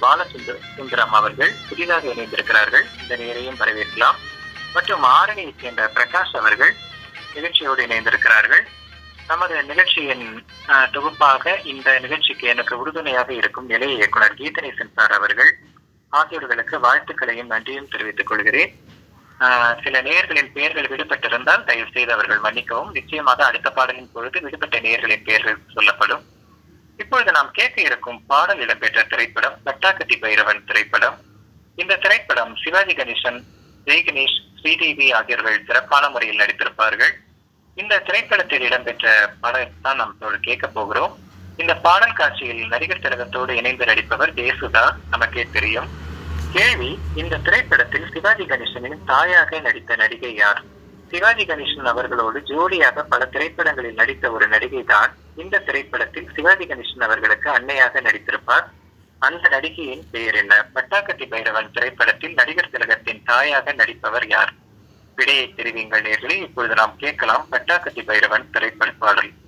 பாலசுந்தர் சுந்தரம் அவர்கள் புதிதாக இணைந்திருக்கிறார்கள் இந்த நேரையும் வரவேற்கலாம் மற்றும் ஆரணியைச் சேர்ந்த பிரகாஷ் அவர்கள் நிகழ்ச்சியோடு இணைந்திருக்கிறார்கள் நமது நிகழ்ச்சியின் அஹ், தொகுப்பாக இந்த நிகழ்ச்சிக்கு எனக்கு உறுதுணையாக இருக்கும் நிலைய இயக்குனர் கீதநேசன் சார் அவர்கள் ஆகியோர்களுக்கு வாழ்த்துக்களையும் நன்றியும் தெரிவித்துக் கொள்கிறேன் ஆஹ் சில நேயர்களின் பெயர்கள் விடுபட்டிருந்தால் தயவு செய்து அவர்கள் மன்னிக்கவும் நிச்சயமாக அடுத்த பாடலின் பொழுது விடுபட்ட நேயர்களின் பெயர்கள் சொல்லப்படும் இப்பொழுது நாம் கேட்க இருக்கும் பாடல் இடம்பெற்ற திரைப்படம் பட்டாக்கத்தி பைரவன் திரைப்படம் இந்த திரைப்படம் சிவாஜி கணேசன் ஜெய் கணேஷ் ஸ்ரீதேவி ஆகியோர்கள் சிறப்பான முறையில் நடித்திருப்பார்கள் இந்த திரைப்படத்தில் இடம்பெற்ற பாடல் தான் நாம் இப்பொழுது கேட்க போகிறோம் இந்த பாடல் காட்சியில் நடிகர் திலகத்தோடு இணைந்து நடிப்பவர் தேசுதா நமக்கே தெரியும் கேள்வி இந்த திரைப்படத்தில் சிவாஜி கணேசனின் தாயாக நடித்த நடிகை யார் சிவாஜி கணேசன் அவர்களோடு ஜோடியாக பல திரைப்படங்களில் நடித்த ஒரு நடிகை தான் இந்த திரைப்படத்தில் சிவாஜி கணேசன் அவர்களுக்கு அன்னையாக நடித்திருப்பார் அந்த நடிகையின் பெயர் என்ன பட்டாக்கத்தி பைரவன் திரைப்படத்தில் நடிகர் திலகத்தின் தாயாக நடிப்பவர் யார் விடையை தெரிவிங்கள் நேர்களே இப்பொழுது நாம் கேட்கலாம் பட்டாக்கத்தி பைரவன் திரைப்பட பாடல்